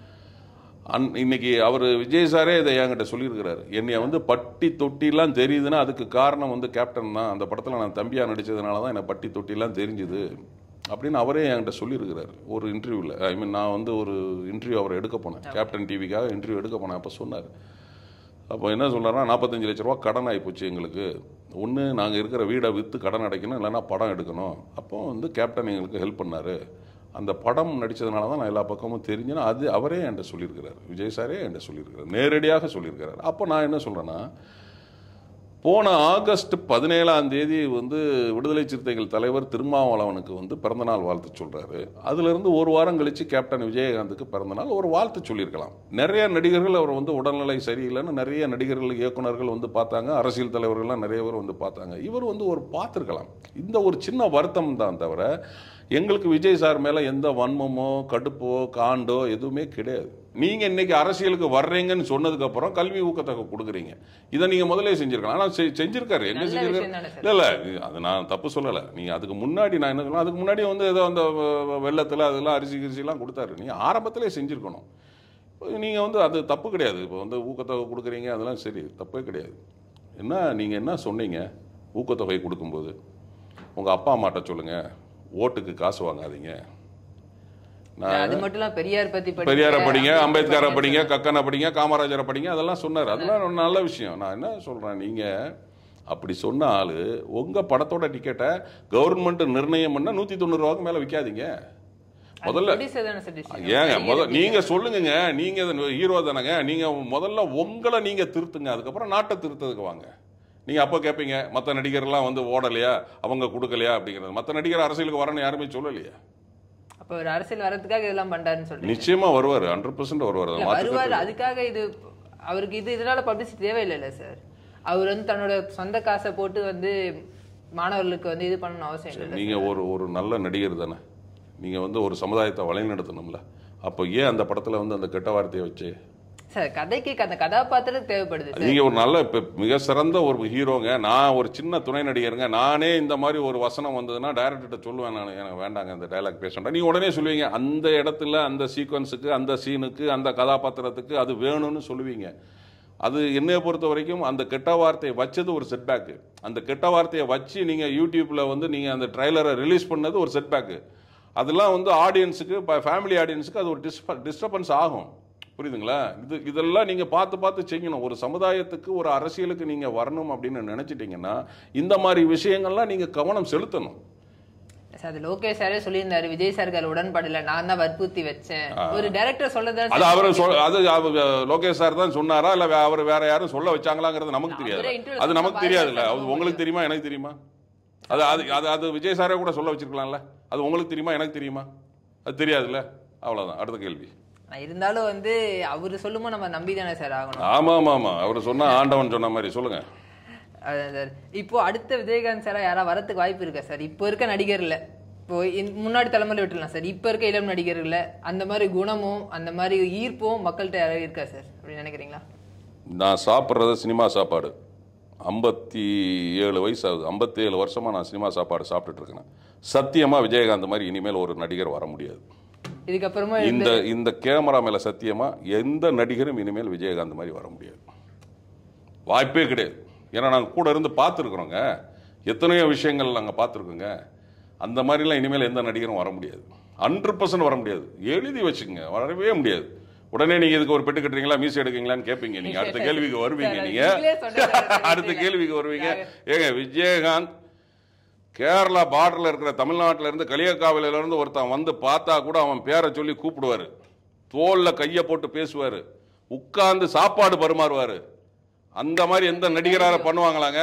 அன் இன்னைக்கு அவர் விஜய் சாரே இதை என்கிட்ட சொல்லியிருக்கிறாரு என்னைய வந்து பட்டி தொட்டிலாம் தெரியுதுன்னா அதுக்கு காரணம் வந்து கேப்டன் தான் அந்த படத்தில் நான் தம்பியாக நடித்ததுனால தான் எனக்கு பட்டி தொட்டிலாம் தெரிஞ்சுது அப்படின்னு அவரே என்கிட்ட சொல்லியிருக்கிறாரு ஒரு இன்டர்வியூவில் ஐ மீன் நான் வந்து ஒரு இன்டர்வியூ அவர் எடுக்க போனேன் கேப்டன் டிவிக்காக இன்டர்வியூ எடுக்க போனேன் அப்போ சொன்னார் அப்போ என்ன சொல்கிறாருன்னா நாற்பத்தஞ்சு லட்ச ரூபா கடன் ஆகிப்போச்சு எங்களுக்கு ஒன்று நாங்கள் இருக்கிற வீடை விற்று கடன் அடைக்கணும் இல்லைன்னா படம் எடுக்கணும் அப்போ வந்து கேப்டன் எங்களுக்கு ஹெல்ப் பண்ணார் அந்த படம் நடித்ததுனால தான் நான் எல்லா பக்கமும் தெரிஞ்சுன்னா அது அவரே என்கிட்ட சொல்லியிருக்கிறார் விஜய் சாரே என்கிட்ட சொல்லியிருக்கிறார் நேரடியாக சொல்லியிருக்கிறார் அப்போ நான் என்ன சொல்கிறேன்னா போன ஆகஸ்ட் பதினேழாம் தேதி வந்து விடுதலை சிறுத்தைகள் தலைவர் திருமாவளவனுக்கு வந்து பிறந்தநாள் வாழ்த்து சொல்றாரு அதுல இருந்து ஒரு வாரம் கழிச்சு கேப்டன் விஜயகாந்துக்கு பிறந்தநாள் ஒரு வாழ்த்து சொல்லியிருக்கலாம் நிறைய நடிகர்கள் அவர் வந்து உடல்நிலை சரியில்லைன்னு நிறைய நடிகர்கள் இயக்குனர்கள் வந்து பார்த்தாங்க அரசியல் தலைவர்கள்லாம் நிறைய பேர் வந்து பார்த்தாங்க இவர் வந்து ஒரு பார்த்துருக்கலாம் இந்த ஒரு சின்ன வருத்தம் தான் தவிர எங்களுக்கு விஜய் சார் மேல எந்த வன்மமோ கடுப்போ காண்டோ எதுவுமே கிடையாது நீங்க இன்னைக்கு அரசியலுக்கு வர்றீங்கன்னு சொன்னதுக்கு அப்புறம் கல்வி ஊக்கத்தொகை கொடுக்குறீங்க இதை நீங்க முதல்ல செஞ்சிருக்கலாம் ஆனா செ- செஞ்சிருக்காரு எங்க
நல்ல
செஞ்சிருக்காரு
விஷயம் தானே சார்
இல்ல இல்ல அது நான் தப்பு சொல்லல நீங்க அதுக்கு முன்னாடி நான் என்ன சொல்லுவேன் அதுக்கு முன்னாடி வந்து ஏதோ அந்த வ- வெள்ளத்துல அதெல்லாம் அரிசி கிரிசிலாம் கொடுத்தாரு நீங்க ஆரம்பத்திலே செஞ்சிருக்கணும் இப்போ நீங்க வந்து அது தப்பு கிடையாது இப்போ வந்து ஊக்கத்தொகை கொடுக்குறீங்க அதெல்லாம் சரி தப்பே கிடையாது என்ன நீங்க என்ன சொன்னீங்க ஊக்கத்தொகை கொடுக்கும்போது உங்க அப்பா அம்மாட்ட சொல்லுங்க ஓட்டுக்கு காசு வாங்காதீங்க நான்
அது மட்டும் இல்ல பெரியார் பத்தி படிங்க,
பெரியாரை படிங்க அம்பேத்கரை
பத்தி
படிங்க கக்கனை படிங்க காமராஜரை படிங்க அதெல்லாம் சொன்னார் அதெல்லாம் ஒரு நல்ல விஷயம் நான் என்ன சொல்றேன் நீங்க அப்படி சொன்ன ஆளு உங்க படத்தோட டிக்கெட்டை கவர்மெண்ட் நிர்ணயம் பண்ண நூத்தி தொண்ணூறு ரூபாய்க்கு மேல விற்காதீங்க முதல்ல
producer தானே சார் decision.
ஏங்க
நடிகர்
முத
எப்படி
நீங்க சொல்லுங்கங்க நீங்க ஹீரோ தானங்க நீங்க முதல்ல உங்களை நீங்க திருத்துங்க அதுக்கப்புறம் நாட்டை திருத்ததுக்கு வாங்க நீங்க அப்போ கேட்பீங்க மற்ற நடிகர்லாம் வந்து ஓடலையா அவங்க கொடுக்கலையா அப்படிங்கிறது மற்ற நடிகர் அரசியலுக்கு வரணும்னு யாருமே சொல்லலையா
அப்ப ஒரு அரசியல் வரதுக்காக இதெல்லாம் பண்றாருன்னு சொல்றீங்க
நிச்சயமா வருவார் ஹண்ட்ரட் பர்சன்ட் வருவார் அதை
இல்ல,
மாற்று
வருவார் அதுக்காக இது அவருக்கு இது இதனால பப்ளிசிட்டி தேவையில்லைல்ல சார் அவர் வந்து தன்னோட சொந்த காசை போட்டு வந்து மாணவர்களுக்கு வந்து இது பண்ணணும் அவசியம் இல்லை
நீங்க ஒரு ஒரு நல்ல நடிகர் தானே நீங்க வந்து ஒரு சமுதாயத்தை வழிநடத்தணும்ல அப்போ ஏன் அந்த படத்துல வந்து அந்த கெட்ட வார்த்தையை வச்சு
சார் கதைக்கு அந்த கதாபாத்திரத்துக்கு தேவைப்படுது சார்
நீங்க ஒரு நல்ல இப்ப மிக சிறந்த ஒரு ஹீரோங்க நான் ஒரு சின்ன துணை நடிகருங்க நானே இந்த மாதிரி ஒரு வசனம் வந்ததுன்னா டைரக்டர்கிட்ட சொல்லுவேன் நான் எனக்கு வேண்டாங்க இந்த டைலாக் பேசணும் நீங்க உடனே சொல்லுவீங்க அந்த இடத்துல அந்த சீக்வன்ஸுக்கு அந்த சீனுக்கு அந்த கதாபாத்திரத்துக்கு அது வேணும்னு சொல்லுவீங்க அது என்னைய பொறுத்த வரைக்கும் அந்த கெட்ட வார்த்தையை வச்சது ஒரு செட்பேக்கு அந்த கெட்ட வார்த்தையை வச்சு நீங்க யூடியூப்ல வந்து நீங்க அந்த ட்ரைலரை ரிலீஸ் பண்ணது ஒரு செட்பேக்கு அதெல்லாம் வந்து ஆடியன்ஸுக்கு ஃபேமிலி ஆடியன்ஸுக்கு அது ஒரு டிஸ்டர்பன்ஸ் ஆகும் புரியுதுங்களா இது இதெல்லாம் நீங்க பார்த்து பார்த்து செய்யணும் ஒரு சமுதாயத்துக்கு ஒரு அரசியலுக்கு நீங்க வரணும் அப்படின்னு நினைச்சிட்டீங்கன்னா இந்த மாதிரி விஷயங்கள்லாம் நீங்க கவனம் செலுத்தணும்
சார் அது லோகேஷ் சாரே சொல்லியிருந்தாரு விஜய் சாருக்கு அதுல உடன்பாடு இல்லை நான் தான் வற்புறுத்தி வச்சேன் ஒரு டைரக்டர் சொல்லதான்
அது அவர் சொல் அது அவர் லோகேஷ் சார் தான் சொன்னாரா இல்ல வே- அவர் வேற யாரும் சொல்ல வச்சாங்களாங்கிறது நமக்கு தெரியாது
அவரே interview
அது நமக்கு
சொன்னா
தெரியாதுல்ல
பாருங்க
அது உங்களுக்கு தெரியுமா எனக்கு தெரியுமா அது அது அது அது விஜய் சாரே கூட சொல்ல வச்சிருக்கலாம்ல அது உங்களுக்கு தெரியுமா எனக்கு தெரியுமா அது தெரியாதுல்ல அவ்வளவுதான் அடுத்த கேள்வி
இருந்தாலும் வந்து அவரு சொல்லுமோ நம்ம நம்பி தானே சார் ஆகணும்
ஆமா ஆமா ஆமா அவர் சொன்னா ஆண்டவன் சொன்ன மாதிரி சொல்லுங்க
அதான் சார் இப்போ அடுத்த விஜயகாந்த் சாரா யாரா வரதுக்கு வாய்ப்பு இருக்கா சார் இப்போ இருக்க நடிகர்ல இப்போ இந்த- முன்னாடி தலைமுறை விட்டுலாம் சார் இப்போ இருக்க இளம் நடிகர்ல அந்த மாதிரி குணமும் அந்த மாதிரி ஈர்ப்பும் மக்கள்கிட்ட யாராவது இருக்கா சார் அப்படின்னு நினைக்கிறீங்களா
நான் சாப்பிட்றது சினிமா சாப்பாடு ஐம்பத்தி ஏழு வயசு ஆகுது ஐம்பத்தி ஏழு வருஷமா நான் சினிமா சாப்பாடு சாப்பிட்டுட்டு இருக்கேன் சத்தியமா விஜயகாந்த் மாதிரி இனிமேல் ஒரு நடிகர் வர முடியாது
இதுக்கப்புறமா
இந்த இந்த கேமரா மேல சத்தியமா எந்த நடிகரும் இனிமேல் விஜயகாந்த் மாதிரி வர முடியாது வாய்ப்பே கிடையாது ஏன்னா நாங்கள் கூட இருந்து பார்த்துருக்குறோங்க எத்தனையோ விஷயங்கள் நாங்கள் பார்த்துருக்கோங்க அந்த மாதிரிலாம் இனிமேல் எந்த நடிகரும் வர முடியாது ஹண்ட்ரட் பர்சன்ட் வர முடியாது எழுதி வச்சுக்கோங்க வரவே முடியாது உடனே நீங்க இதுக்கு ஒரு பெட்டு கட்டுறீங்களா மீசி எடுக்கீங்களான்னு கேட்பீங்க நீங்க அடுத்த கேள்விக்கு வருவீங்க
சார்,
நீங்க
நீங்களே சொன்னீங்க.
அடுத்த கேள்விக்கு வருவீங்க ஏங்க விஜயகாந்த் கேரளா பார்டர்ல இருக்கிற தமிழ்நாட்டுல இருந்து களியக்காவில இருந்து ஒருத்தன் வந்து பார்த்தா கூட அவன் பேரை சொல்லி கூப்பிடுவாரு தோல்ல கைய போட்டு பேசுவாரு உட்கார்ந்து சாப்பாடு பரிமாறுவாரு அந்த மாதிரி எந்த நடிகரால பண்ணுவாங்களாங்க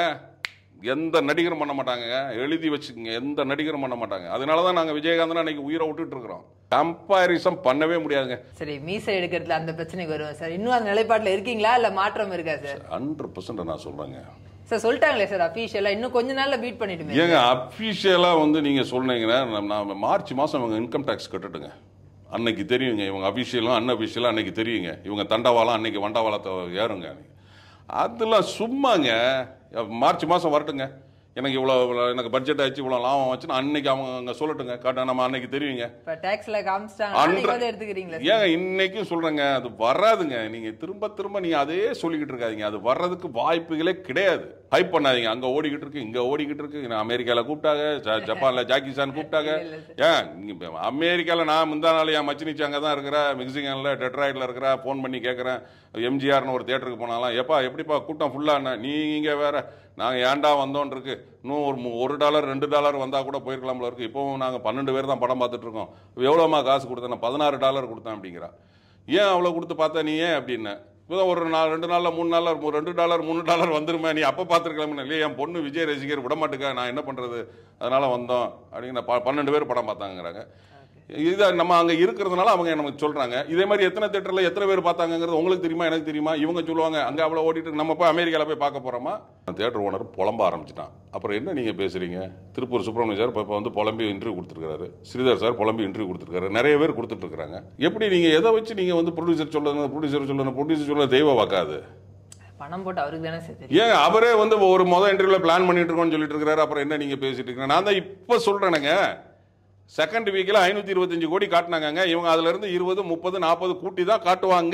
எந்த நடிகரும் பண்ண மாட்டாங்க எழுதி வச்சுக்கோங்க எந்த நடிகரும் பண்ண மாட்டாங்க அதனால தான் நாங்கள் விஜயகாந்த் அன்னைக்கு உயிரை விட்டுட்டு இருக்கிறோம் கம்பாரிசம் பண்ணவே முடியாதுங்க
சரி மீசை எடுக்கிறதுல அந்த பிரச்சனைக்கு வருவோம் சார் இன்னும் அந்த நிலைப்பாட்டுல இருக்கீங்களா இல்ல மாற்றம் இருக்கா சார்
ஹண்ட்ரட் பர்சன்ட் நான் சொல்றேங்க
சார் சொல்லிட்டாங்களே சார் அபிஷியலா இன்னும் கொஞ்ச நாள்ல பீட் பண்ணிடுமே
ஏங்க அஃபிஷியலாக வந்து நீங்கள் சொன்னீங்கன்னா நம்ம- நாம மார்ச் மாதம் இவங்க இன்கம் டேக்ஸ் கட்டுட்டுங்க அன்னைக்கு தெரியுங்க இவங்க அஃபிஷியலும் அன்அஃபிஷியலும் அன்னைக்கு தெரியுங்க இவங்க தண்டவாளம் அன்னைக்கு வண்டவாளத்தை ஏறுங்க அதெல்லாம் சும்மாங்க மார்ச் மாதம் வரட்டுங்க எனக்கு இவ்வளோ இவ்வளோ எனக்கு பட்ஜெட் ஆச்சு இவ்வளோ லாபம் வச்சுன்னு அன்னைக்கு அவங்க அங்கே சொல்லட்டுங்க காட்ட நம்ம அன்னைக்கு தெரியுங்க
இப்ப டாக்ஸ்ல காமிச்சிட்டாங்க
அன்ற-
அன்னைக்கு வந்து எடுத்துக்கிறீங்களா
ஏங்க இன்னைக்கும் சொல்றேங்க அது வராதுங்க நீங்க திரும்ப திரும்ப நீங்க அதே சொல்லிக்கிட்டு இருக்காதீங்க அது வர்றதுக்கு வாய்ப்புகளே கிடையாது ஹைப் பண்ணாதீங்க அங்க ஓடிக்கிட்டு இருக்கு இங்க ஓடிக்கிட்டு இருக்கு நான் அமெரிக்கால கூப்பிட்டாங்க ஜ- ஜப்பான்ல ஜாக்கி சான் கூப்பிட்டாங்க
இல்ல, இல்ல
ஏன் இங்க இப்ப அமெரிக்கால நான் முந்தா நாள் என் மச்சினிச்சு அங்கே தான் இருக்கிற மிக்சிகன்ல டெட்ராய்டில் இருக்கிற ஃபோன் பண்ணி கேட்குறேன் எம்ஜிஆர்னு ஒரு தேட்டருக்கு போனாலாம் எப்பா எப்படிப்பா கூட்டம் ஃபுல்லாக நீங்க வேற நாங்கள் ஏன்டா வந்தோன் இருக்கு இன்னும் ஒரு மு- ஒரு டாலர் ரெண்டு டாலர் வந்தால் கூட போயிருக்கலாம்ல இருக்கு இப்போவும் நாங்கள் பன்னெண்டு பேர் தான் படம் பார்த்துட்டு இருக்கோம் எவ்வளோமா காசு கொடுத்தேன் நான் பதினாறு டாலர் கொடுத்தேன் அப்படிங்கிறா ஏன் அவ்வளோ கொடுத்து பார்த்தா நீ ஏன் அப்படின்னு இப்போதான் ஒரு நாள் ரெண்டு நாளில் மூணு நாளில் ஒரு ரெண்டு டாலர் மூணு டாலர் வந்துருமே நீ அப்போ பார்த்துருக்கலாமே இல்லையா என் பொண்ணு விஜய் ரசிகர் விட மாட்டுக்கா நான் என்ன பண்ணுறது அதனால வந்தோம் அப்படின்னு ப- பன்னெண்டு பேர் படம் பார்த்தாங்கிறாங்க இதை நம்ம அங்கே இருக்கிறதுனால அவங்க நமக்கு சொல்கிறாங்க இதே மாதிரி எத்தனை தேட்டரில் எத்தனை பேர் பார்த்தாங்கங்கிறது உங்களுக்கு தெரியுமா எனக்கு தெரியுமா இவங்க சொல்லுவாங்க அங்கே அவ்வளோ ஓடிட்டு இருக்கு, நம்ம போய் அமெரிக்காவில் போய் பார்க்க போகிறோமா தேட்டர் ஓனர் புலம்ப ஆரம்பிச்சிட்டான் அப்புறம் என்ன நீங்கள் பேசுகிறீங்க திருப்பூர் சுப்பிரமணியம் சார் இப்போ வந்து புலம்பி இன்டர்வியூ கொடுத்துருக்காரு ஸ்ரீதர் சார் புலம்பி இன்டர்வியூ கொடுத்துருக்காரு நிறைய பேர் கொடுத்துட்டு இருக்காங்க எப்படி நீங்கள் எதை வச்சு நீங்கள் வந்து ப்ரொடியூசர் சொல்லணும் ப்ரொடியூசர் சொல்லணும் ப்ரொடியூசர் சொல்ல தெய்வ வாக்காது
பணம் போட்டு அவருக்கு தானே சார் தெரியும்
ஏன் அவரே வந்து ஒரு மொதல் இன்டர்வியூல பிளான் பண்ணிட்டு இருக்கோம்னு சொல்லிட்டு இருக்காரு அப்புறம் என்ன நீங்க பேசிட்டு இருக்கீங்க நான் தான் இப்ப சொல்றேனுங்க செகண்ட் வீக்ல ஐநூத்தி இருபத்தஞ்சு கோடி காட்டினாங்க இவங்க அதுல இருந்து இருபது முப்பது நாற்பது கூட்டி தான் காட்டுவாங்க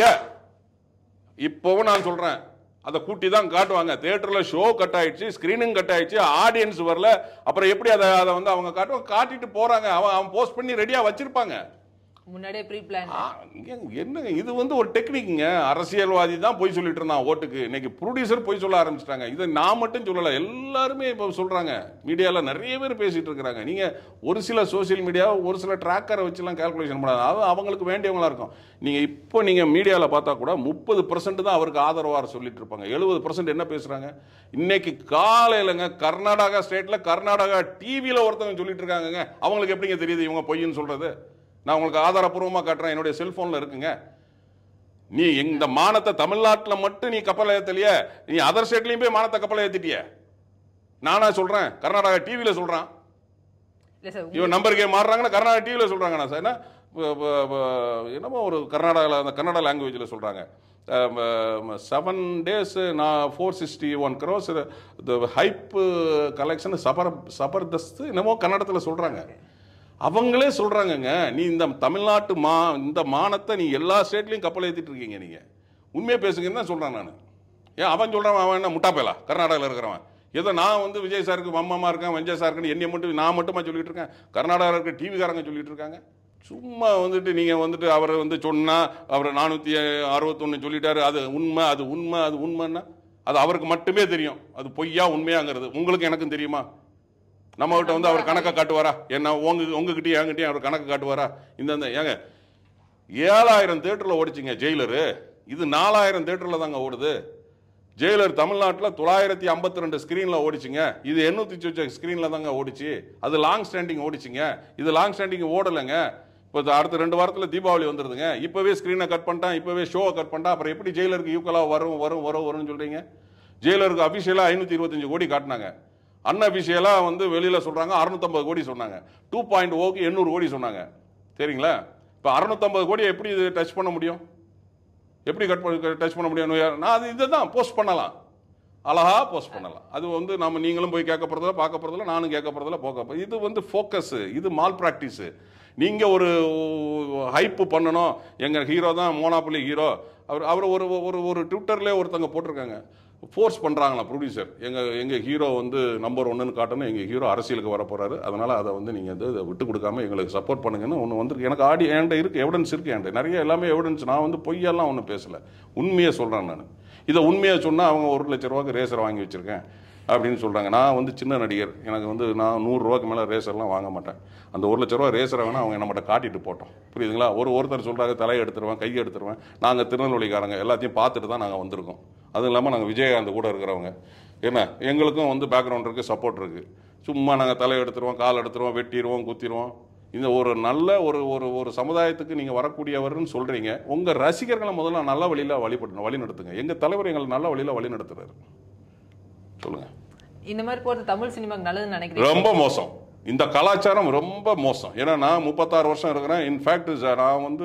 இப்பவும் நான் சொல்றேன் அதை கூட்டி தான் காட்டுவாங்க தியேட்டர்ல ஷோ கட் ஆயிடுச்சு ஸ்கிரீனிங் கட் ஆயிடுச்சு ஆடியன்ஸ் வரல அப்புறம் எப்படி அதை அதை வந்து அவங்க காட்டுவாங்க காட்டிட்டு போறாங்க அவன் அவன் போஸ்ட் பண்ணி ரெடியா வச்சிருப்பாங்க
முன்னாடியே ப்ரீ பிளான்
ஆ, ஏங்க, என்னங்க இது வந்து ஒரு டெக்னிக்குங்க அரசியல்வாதி தான் போய் சொல்லிட்டு இருந்தான் ஓட்டுக்கு இன்னைக்கு ப்ரொடியூசர் போய் சொல்ல ஆரம்பிச்சிட்டாங்க இதை நான் மட்டும் சொல்லல எல்லாருமே இப்போ சொல்றாங்க மீடியால நிறைய பேர் பேசிட்டு இருக்கிறாங்க நீங்க ஒரு சில சோஷியல் மீடியா ஒரு சில ட்ராக்கரை வச்சுலாம் கால்குலேஷன் பண்ணாது அது அவங்களுக்கு வேண்டியவங்களா இருக்கும் நீங்க இப்போ நீங்க மீடியால பார்த்தா கூட முப்பது பர்சன்ட் தான் அவருக்கு ஆதரவாக சொல்லிட்டு இருப்பாங்க எழுபது பர்சன்ட் என்ன பேசுறாங்க இன்னைக்கு காலையிலங்க கர்நாடகா ஸ்டேட்ல கர்நாடகா டிவியில ஒருத்தவங்க சொல்லிட்டு இருக்காங்கங்க அவங்களுக்கு எப்படிங்க தெரியுது இவங்க பொய்ன்னு சொல்றது நான் உங்களுக்கு ஆதாரப்பூர்வமாக காட்டுறேன் என்னுடைய செல்போனில் இருக்குங்க நீ இந்த மானத்தை தமிழ்நாட்டில் மட்டும் நீ கப்பல் ஏத்தலையே நீ அதர் ஸ்டேட்லயும் போய் மானத்தை கப்பலை ஏத்திட்டிய நானா சொல்றேன் கர்நாடகா டிவியில சொல்றான்
இல்ல சார்
இவன் நம்பர் கேம் மாறுறாங்கன்னா கர்நாடகா டிவியில் சொல்கிறாங்க நான் சார் என்ன ப- ப- ப- என்னமோ ஒரு கர்நாடகாவில் அந்த கன்னட லாங்குவேஜில் சொல்கிறாங்க செவன் டேஸ் நான் four sixty one gross hype collection சபர் சபர்தஸ்த் என்னமோ கன்னடத்தில் சொல்கிறாங்க அவங்களே சொல்கிறாங்கங்க நீ இந்த தமிழ்நாட்டு மா இந்த மானத்தை நீ எல்லா ஸ்டேட்லையும் கப்பல் ஏற்றிட்டு இருக்கீங்க நீங்கள் உண்மையை பேசுங்கன்னு தான் சொல்கிறேன் நான் ஏன் அவன் சொல்கிறான் அவன் என்ன முட்டாப்பேலா கர்நாடகாவில் இருக்கிறவன் ஏதோ நான் வந்து விஜய் சாருக்கு மம்மமா இருக்கேன் விஜய் சாருக்குன்னு என்னை மட்டும் நான் மட்டுமா சொல்லிட்டு இருக்கேன் கர்நாடகாவில் இருக்க டிவிக்காரங்க சொல்லிட்டு இருக்காங்க சும்மா வந்துட்டு நீங்கள் வந்துட்டு அவர் வந்து சொன்னா அவர் நானூற்றி அறுபத்தொன்று சொல்லிட்டாரு அது உண்மை அது உண்மை அது உண்மைன்னா அது அவருக்கு மட்டுமே தெரியும் அது பொய்யா உண்மையாங்கிறது உங்களுக்கு எனக்கும் தெரியுமா நம்ம கிட்ட வந்து அவர் கணக்கை காட்டுவாரா என்ன உங்க உங்ககிட்டயும் என்கிட்டயும் அவர் கணக்கு காட்டுவாரா இந்த இந்த ஏங்க ஏழாயிரம் தேட்டரில் ஓடிச்சிங்க ஜெயிலரு இது நாலாயிரம் தேட்டரில் தாங்க ஓடுது ஜெயிலர் தமிழ்நாட்டில் தொள்ளாயிரத்தி ஐம்பத்தி ரெண்டு ஸ்க்ரீனில் ஓடிச்சுங்க இது எண்ணூற்றி சொச்ச ஸ்க்ரீனில் தாங்க ஓடிச்சு அது லாங் ஸ்டாண்டிங் ஓடிச்சுங்க இது லாங் ஸ்டாண்டிங் ஓடலைங்க இப்போ அடுத்த ரெண்டு வாரத்தில் தீபாவளி வந்துருதுங்க இப்போவே ஸ்க்ரீனை கட் பண்ணிட்டான் இப்போவே ஷோவை கட் பண்ணிட்டான் அப்புறம் எப்படி ஜெயிலருக்கு ஈக்குவலாக வரும் வரும் வரும் வரும்னு சொல்கிறீங்க ஜெயிலருக்கு அஃபிஷியலாக ஐநூற்றி இருபத்தஞ்சு கோடி காட்டினாங்க அன்அஃபிஷியலாக வந்து வெளியில் சொல்கிறாங்க அறுநூத்தம்பது கோடி சொன்னாங்க டூ பாயிண்ட் ஓக்கு எண்ணூறு கோடி சொன்னாங்க சரிங்களா இப்போ அறுநூத்தம்பது கோடியை எப்படி இது டச் பண்ண முடியும் எப்படி கட் பண்ண டச் பண்ண முடியும் நான் அது இதை தான் போஸ்ட் பண்ணலாம் அழகா போஸ்ட் பண்ணலாம் அது வந்து நம்ம நீங்களும் போய் கேட்க போகிறதில்ல பார்க்க போகிறதில்ல நானும் கேட்க போகிறதில்ல போக போறது- இது வந்து ஃபோக்கஸ் இது மால் ப்ராக்டிஸு நீங்கள் ஒரு ஹைப்பு பண்ணணும் எங்கள் ஹீரோ தான் மோனாப்புலி ஹீரோ அவர் அவர் ஒரு ஒரு ஒரு ட்விட்டர்லேயே ஒருத்தங்க போட்டிருக்காங்க ஃபோர்ஸ் பண்ணுறாங்களா ப்ரொடியூசர் எங்கள் எங்கள் ஹீரோ வந்து நம்பர் ஒன்றுன்னு காட்டணும் எங்கள் ஹீரோ அரசியலுக்கு வர போகிறாரு அதனால் அதை வந்து நீங்கள் வந்து இதை விட்டு கொடுக்காம எங்களுக்கு சப்போர்ட் பண்ணுங்கன்னு ஒன்று வந்து எனக்கு ஆடி என்கிட்ட இருக்குது எவிடன்ஸ் இருக்குது என்கிட்ட நிறைய எல்லாமே எவிடன்ஸ் நான் வந்து பொய்யெல்லாம் ஒன்றும் பேசலை உண்மையை சொல்கிறேன் நான் இதை உண்மையை சொன்னால் அவங்க ஒரு லட்ச ரூபாய்க்கு ரேசர் வாங்கி வச்சுருக்கேன் அப்படின்னு சொல்கிறாங்க நான் வந்து சின்ன நடிகர் எனக்கு வந்து நான் நூறுரூவாக்கு மேலே ரேசர்லாம் வாங்க மாட்டேன் அந்த ஒரு லட்ச ரூபா ரேசரை வேணால் அவங்க நம்மகிட்ட காட்டிட்டு போட்டோம் புரியுதுங்களா ஒரு ஒருத்தர் சொல்கிறாங்க தலையை எடுத்துருவேன் கையை எடுத்துருவேன் நாங்கள் திருநெல்வேலிக்காரங்க எல்லாத்தையும் பார்த்துட்டு தான் நாங்கள் வந்திருக்கோம் அதுவும் இல்லாமல் நாங்கள் விஜயகாந்த் கூட இருக்கிறவங்க என்ன எங்களுக்கும் வந்து பேக்ரவுண்ட் இருக்குது சப்போர்ட் இருக்குது சும்மா நாங்கள் தலை எடுத்துருவோம் கால் எடுத்துருவோம் வெட்டிடுவோம் குத்திடுவோம் இந்த ஒரு நல்ல ஒரு ஒரு ஒரு சமுதாயத்துக்கு நீங்கள் வரக்கூடியவர்னு சொல்கிறீங்க உங்கள் ரசிகர்களை முதல்ல நல்ல வழியில் வழிபடணும் வழி நடத்துங்க எங்கள் தலைவர் எங்களை நல்ல வழியில் வழி நடத்துறாரு சொல்லுங்கள்
இந்த மாதிரி போறது தமிழ் சினிமாக்கு நல்லதுன்னு நினைக்கிறீங்க
ரொம்ப மோசம் இந்த கலாச்சாரம் ரொம்ப மோசம் ஏன்னா நான் முப்பத்தாறு வருஷம் இருக்கிறேன் இன்ஃபேக்ட் நான் வந்து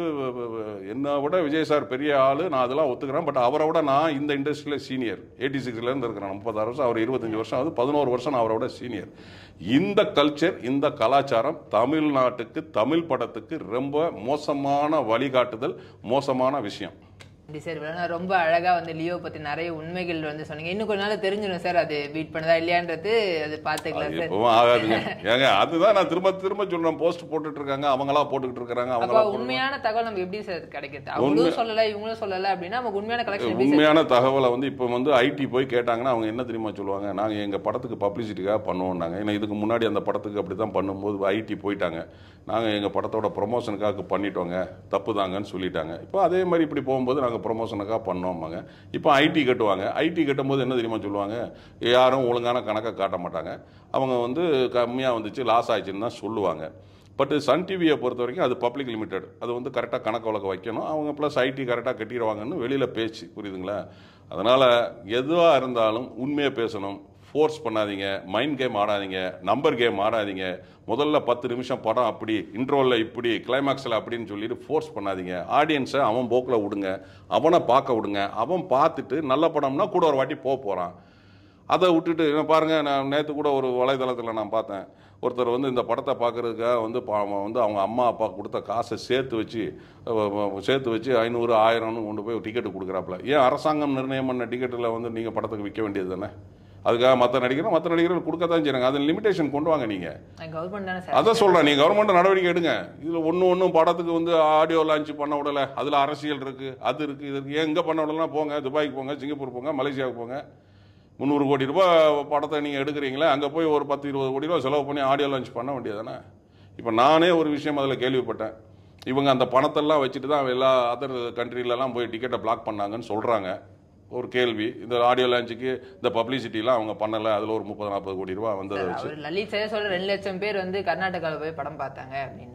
என்னை விட விஜய் சார் பெரிய ஆள் நான் அதெல்லாம் ஒத்துக்கிறேன் பட் அவரை விட நான் இந்த இண்டஸ்ட்ரியில் சீனியர் எயிட்டி சிக்ஸ்லேருந்து இருக்கிறேன் முப்பத்தாறு வருஷம் அவர் இருபத்தஞ்சு வருஷம் அது பதினோரு வருஷம் நான் அவரை விட சீனியர் இந்த கல்ச்சர் இந்த கலாச்சாரம் தமிழ்நாட்டுக்கு தமிழ் படத்துக்கு ரொம்ப மோசமான வழிகாட்டுதல் மோசமான விஷயம்
அப்படி சார் இவ்வளவு ரொம்ப அழகா வந்து லியோ பத்தி நிறைய உண்மைகள் வந்து சொன்னீங்க இன்னும் கொஞ்ச நாள் தெரிஞ்சிடும் சார் அது பீட் பண்ணதா இல்லையான்றது அது பாத்துக்கலாம்
அது
சார்
எப்பவும் ஆகாதுங்க ஏங்க அதுதான் நான் திரும்ப திரும்ப சொல்றேன் போஸ்ட் போட்டுட்டு இருக்காங்க அவங்களா போட்டுக்கிட்டு இருக்காங்க
அப்ப
அவங்களா
உண்மையான தகவல் நமக்கு எப்படி சார் கிடைக்கிறது அவங்களும் சொல்லல இவங்களும் சொல்லல அப்படின்னா நமக்கு உண்மையான கலெக்ஷன் எப்படி சார்
உண்மையான தகவலை வந்து இப்போ வந்து ஐடி போய் கேட்டாங்கன்னா அவங்க என்ன தெரியுமா சொல்லுவாங்க நாங்கள் எங்கள் படத்துக்கு பப்ளிசிட்டிக்காக பண்ணுவோம்னாங்க ஏன்னா இதுக்கு முன்னாடி அந்த படத்துக்கு அப்படி தான் பண்ணும்போது ஐடி போயிட்டாங்க நாங்கள் எங்கள் படத்தோட ப்ரொமோஷனுக்காக பண்ணிட்டோங்க தப்பு தாங்கன்னு சொல்லிட்டாங்க இப்போ அதே மாதிரி இப்படி போகும்போது நாங்கள் ப்ரொமோஷனுக்காக பண்ணோமாங்க இப்போ ஐடி கட்டுவாங்க ஐடி கட்டும்போது என்ன தெரியுமா சொல்லுவாங்க யாரும் ஒழுங்கான கணக்கை காட்ட மாட்டாங்க அவங்க வந்து கம்மியாக வந்துச்சு லாஸ் ஆயிடுச்சுன்னு தான் சொல்லுவாங்க பட் சன் டிவியை பொறுத்த வரைக்கும் அது பப்ளிக் லிமிடெட் அது வந்து கரெக்டாக கணக்கு வழக்கு வைக்கணும் அவங்க ப்ளஸ் ஐடி கரெக்டாக கட்டிடுவாங்கன்னு வெளியில் பேச்சு புரியுதுங்களா அதனால் எதுவாக இருந்தாலும் உண்மையை பேசணும் ஃபோர்ஸ் பண்ணாதீங்க மைண்ட் கேம் ஆடாதீங்க நம்பர் கேம் ஆடாதீங்க முதல்ல பத்து நிமிஷம் படம் அப்படி இன்ட்ரோவில் இப்படி கிளைமாக்ஸில் அப்படின்னு சொல்லிட்டு ஃபோர்ஸ் பண்ணாதீங்க ஆடியன்ஸை அவன் போக்கில் விடுங்க அவனை பார்க்க விடுங்க அவன் பார்த்துட்டு நல்ல படம்னா கூட ஒரு வாட்டி போக போகிறான் அதை விட்டுட்டு இவன் பாருங்க நான் நேற்று கூட ஒரு வலைதளத்தில் நான் பார்த்தேன் ஒருத்தர் வந்து இந்த படத்தை பார்க்கறதுக்காக வந்து பா- அவன் வந்து அவங்க அம்மா அப்பா கொடுத்த காசை சேர்த்து வச்சு அஹ், அஹ், சேர்த்து வச்சு ஐநூறு ஆயிரம்னு கொண்டு போய் டிக்கெட்டு கொடுக்குறாப்புல ஏன் அரசாங்கம் நிர்ணயம் பண்ண டிக்கெட்டில் வந்து நீங்கள் படத்துக்கு விற்க வேண்டியது தானே அதுக்காக மற்ற நடிகர் மற்ற நடிகர்கள் கொடுக்க தான் செய்கிறாங்க அதில் லிமிடேஷன் கொண்டு வாங்க நீங்கள்
கவர்மெண்ட் தானே சார்
அதான் சொல்கிறேன் நீங்கள் கவர்மெண்ட் நடவடிக்கை எடுங்க இதில் ஒன்று ஒன்றும் படத்துக்கு வந்து ஆடியோ லான்ச் பண்ண விடலை அதில் அரசியல் இருக்குது அது இருக்குது இது இருக்குது எங்கே பண்ண விடலாம் போங்க துபாய்க்கு போங்க சிங்கப்பூர் போங்க மலேசியாவுக்கு போங்க முந்நூறு கோடி ரூபாய் படத்தை நீங்கள் எடுக்கிறீங்களே அங்கே போய் ஒரு பத்து இருபது கோடி ரூபா செலவு பண்ணி ஆடியோ லான்ச் பண்ண வேண்டியதானே இப்போ நானே ஒரு விஷயம் அதில் கேள்விப்பட்டேன் இவங்க அந்த பணத்தெல்லாம் வச்சுட்டு தான் எல்லா அதர் கண்ட்ரிலலாம் போய் டிக்கெட்டை பிளாக் பண்ணாங்கன்னு சொல்கிறாங்க ஒரு கேள்வி இந்த ஆடியோ லான்ச்சுக்கு இந்த பப்ளிசிட்டிலாம் அவங்க பண்ணலை அதில் ஒரு முப்பது நாற்பது கோடி ரூபா வந்ததை வச்சு
அவர் லலித் சார் சொல்ற ரெண்டு லட்சம் பேர் வந்து கர்நாடகாவில் போய் படம் பார்த்தாங்க அப்படின்றாரு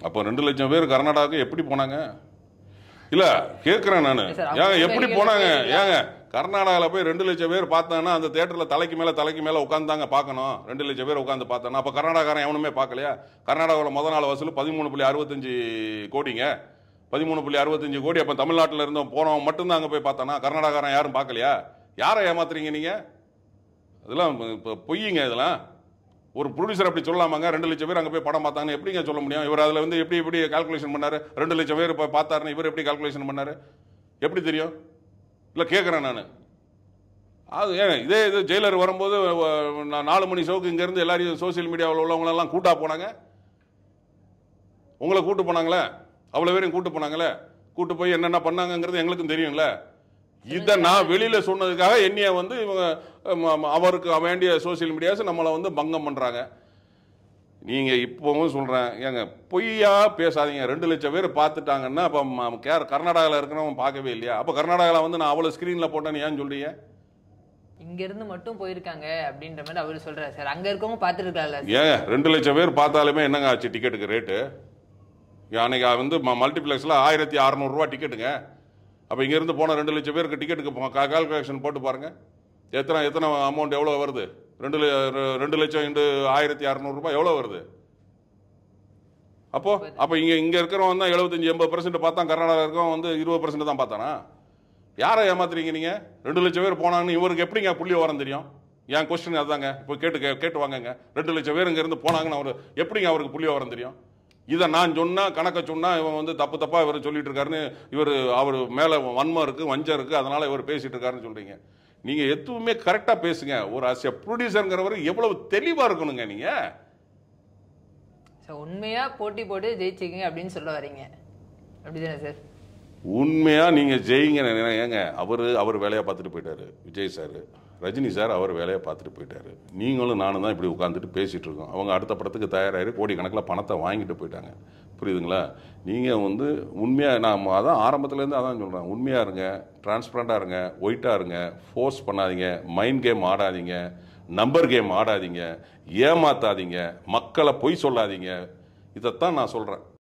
அப்போ ரெண்டு லட்சம் பேர் கர்நாடகாவுக்கு எப்படி போனாங்க இல்ல கேட்கிறேன் நான்
சார், அவங்க
ஏங்க எப்படி
சொல்றீங்க,
போனாங்க
கேட்கல.
ஏங்க கர்நாடகாவில் போய் ரெண்டு லட்சம் பேர் பார்த்தாங்கன்னா அந்த தேட்டரில் தலைக்கு மேலே தலைக்கு மேலே உட்காந்தாங்க பார்க்கணும் ரெண்டு லட்சம் பேர் உட்காந்து பார்த்தானா அப்போ கர்நாடகாரன் எவனுமே பார்க்கலையா கர்நாடகாவில் முத நாள் வசூல் பதிமூணு புள்ளி அறுபத்தஞ்சு கோடிங்க பதிமூணு புள்ளி அறுபத்தஞ்சு கோடி அப்போ தமிழ்நாட்டில் இருந்தோம் போனவன் மட்டும்தான் அங்கே போய் பார்த்தானா கர்நாடகாரன் யாரும் பார்க்கலையா யாரை ஏமாத்துறீங்க நீங்கள் இதெல்லாம் இப்போ பொய்யுங்க இதெல்லாம் ஒரு ப்ரொடியூசர் அப்படி சொல்லலாமாங்க ரெண்டு லட்சம் பேர் அங்கே போய் படம் பார்த்தாங்கன்னு எப்படிங்க சொல்ல முடியும் இவர் அதில் வந்து எப்படி எப்படி கால்குலேஷன் பண்ணாரு ரெண்டு லட்சம் பேர் இப்போ பார்த்தாருன்னு இவர் எப்படி கால்குலேஷன் பண்ணாரு எப்படி தெரியும் இல்லை கேட்குறேன் நான் அது ஏன் இதே இது ஜெயிலர் வரும்போது வ- நான் நாலு மணி ஷோக்கு இங்கேருந்து எல்லாரையும் சோஷியல் மீடியாவில் உள்ளவங்களெல்லாம் கூட்டா போனாங்க உங்களை கூட்டு போனாங்களே அவ்வளோ பேரையும் கூட்டு போனாங்களே கூட்டு போய் என்னென்ன பண்ணாங்கங்கிறது எங்களுக்கும் தெரியும்ல இதை நான் வெளியில சொன்னதுக்காக என்னைய வந்து இவங்க ம- ம- அவருக்கு வேண்டிய சோஷியல் மீடியாஸ் நம்மளை வந்து பங்கம் பண்றாங்க நீங்க இப்பவும் சொல்றேன் ஏங்க பொய்யா பேசாதீங்க ரெண்டு லட்சம் பேர் பார்த்துட்டாங்கன்னா அப்போ கேர் கர்நாடகாவில் இருக்கிறவன் பார்க்கவே இல்லையா அப்போ கர்நாடகாவில் வந்து நான் அவ்வளோ ஸ்க்ரீனில் போட்டேன்னு ஏன் சொல்றீங்க
இங்க இருந்து மட்டும் போயிருக்காங்க அப்படின்ற மாதிரி அவரு சொல்றாரு சார் அங்க இருக்கவங்க பாத்துட்டு இருக்காங்கல்ல
ஏங்க ரெண்டு லட்சம் பேர் பார்த்தாலுமே என்னங்க ஆச்சு டிக்கெட்டுக்கு ரேட்டு அன்னைக்கு வந்து மல்டிப்ளெக்ஸில் ஆயிரத்தி அறநூறுரூவா டிக்கெட்டுங்க அப்போ இங்கேருந்து போன ரெண்டு லட்சம் பேருக்கு டிக்கெட்டுக்கு கால்குலேஷன் போட்டு பாருங்க எத்தனை எத்தனை அமௌண்ட் எவ்வளோ வருது ரெண்டு ல- ரெ- ரெண்டு லட்சம் இன்டு ஆயிரத்தி அறநூறுபா எவ்வளோ வருது அப்போ அப்போ இங்கே இங்கே இருக்கிறவன் தான் எழுபத்தஞ்சி எண்பது பர்சன்ட் பார்த்தான் கர்நாடகா இருக்கவன் வந்து இருபது பர்சன்ட் தான் பார்த்தானா யாரை ஏமாத்துறீங்க நீங்கள் ரெண்டு லட்சம் பேர் போனாங்கன்னு இவருக்கு எப்படிங்க புள்ளி வரம் தெரியும் என் கொஸ்டின் அதுதாங்க இப்போ கேட்டு கே- கேட்டு வாங்கங்க ரெண்டு லட்சம் பேர் இங்கேருந்து போனாங்கன்னு அவர் எப்படிங்க அவருக்கு புள்ளி வரம் தெரியும் இதை நான் சொன்னா கணக்க சொன்னா இவன் வந்து தப்பு தப்பா இவர் சொல்லிட்டு இருக்காருன்னு இவர் அவர் மேல வன்மம் இருக்கு வஞ்சம் இருக்கு அதனால இவர் பேசிட்டு இருக்காருன்னு சொல்றீங்க நீங்க எதுவுமே கரெக்டா பேசுங்க ஒரு அஸ் எ ப்ரொடியூசருங்கிறவர் எவ்வளவு தெளிவா இருக்கணுங்க நீங்க
சார் உண்மையா போட்டி போட்டு ஜெயிச்சிக்கங்க அப்படின்னு சொல்ல வரீங்க அப்படிதானே சார்
உண்மையா நீங்க ஜெயிங்க ஏங்க அவரு அவர் வேலையை பார்த்துட்டு போயிட்டாரு விஜய் சார் ரஜினி சார் அவர் வேலையை பார்த்துட்டு போயிட்டாரு நீங்களும் நானும் தான் இப்படி உட்காந்துட்டு பேசிட்டு இருக்கோம் அவங்க அடுத்த படத்துக்கு தயாராகி கோடிக்கணக்கில் பணத்தை வாங்கிட்டு போயிட்டாங்க புரியுதுங்களா நீங்கள் வந்து உண்மையாக நான் அதான் ஆரம்பத்துலேருந்து அதான் சொல்கிறேன் உண்மையாக இருங்க டிரான்ஸ்பரண்ட்டாக இருங்க ஒயிட்டாக இருங்க ஃபோர்ஸ் பண்ணாதீங்க மைண்ட் கேம் ஆடாதீங்க நம்பர் கேம் ஆடாதீங்க ஏமாத்தாதீங்க மக்களை பொய் சொல்லாதீங்க இதைத்தான் நான் சொல்கிறேன்